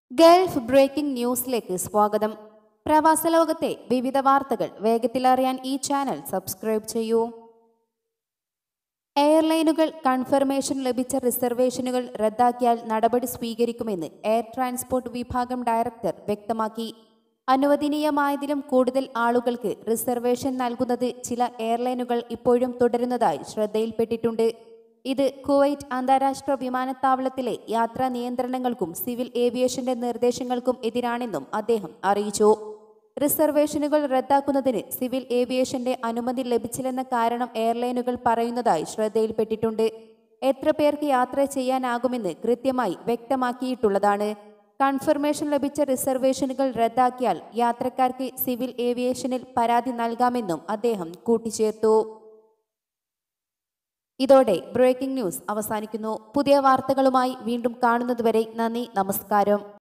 Gulf breaking ന്യൂസിലേക്ക് സ്വാഗതം പ്രവാസ ലോകത്തെ വിവിധ വാർത്തകൾ വേഗത്തിലറിയാൻ ഈ ചാനൽ സബ്സ്ക്രൈബ് ചെയ്യൂ എയർലൈനുകൾ കൺഫർമേഷൻ ലഭിച്ച റിസർവേഷനുകൾ റദ്ദാക്കിയാൽ നടപടി സ്വീകരിക്കുമെന്ന് എയർ ട്രാൻസ്പോർട്ട് വിഭാഗം ഡയറക്ടർ വ്യക്തമാക്കി അനുവദനീയമായതിലും കൂടുതൽ ആളുകൾക്ക് റിസർവേഷൻ നൽകുന്നത് ചില എയർലൈനുകൾ ഇപ്പോഴും തുടരുന്നതായി ശ്രദ്ധയിൽപ്പെട്ടിട്ടുണ്ട് ഇത് കുവൈറ്റ് അന്താരാഷ്ട്ര വിമാനത്താവളത്തിലെ യാത്രാ നിയന്ത്രണങ്ങൾക്കും സിവിൽ ഏവിയേഷന്റെ നിർദ്ദേശങ്ങൾക്കും എതിരാണെന്നും അദ്ദേഹം അറിയിച്ചു റിസർവേഷനുകൾ റദ്ദാക്കുന്നതിന് സിവിൽ ഏവിയേഷന്റെ അനുമതി ലഭിച്ചില്ലെന്ന കാരണം എയർലൈനുകൾ പറയുന്നതായി ശ്രദ്ധയിൽപ്പെട്ടിട്ടുണ്ട് എത്ര പേർക്ക് യാത്ര ചെയ്യാനാകുമെന്ന് കൃത്യമായി വ്യക്തമാക്കിയിട്ടുള്ളതാണ് കൺഫർമേഷൻ ലഭിച്ച റിസർവേഷനുകൾ റദ്ദാക്കിയാൽ യാത്രക്കാർക്ക് സിവിൽ ഏവിയേഷനിൽ പരാതി നൽകാമെന്നും അദ്ദേഹം കൂട്ടിച്ചേർത്തു ഇതോടെ ബ്രേക്കിംഗ് ന്യൂസ് അവസാനിക്കുന്നു പുതിയ വാർത്തകളുമായി വീണ്ടും കാണുന്നതുവരെ നന്ദി നമസ്കാരം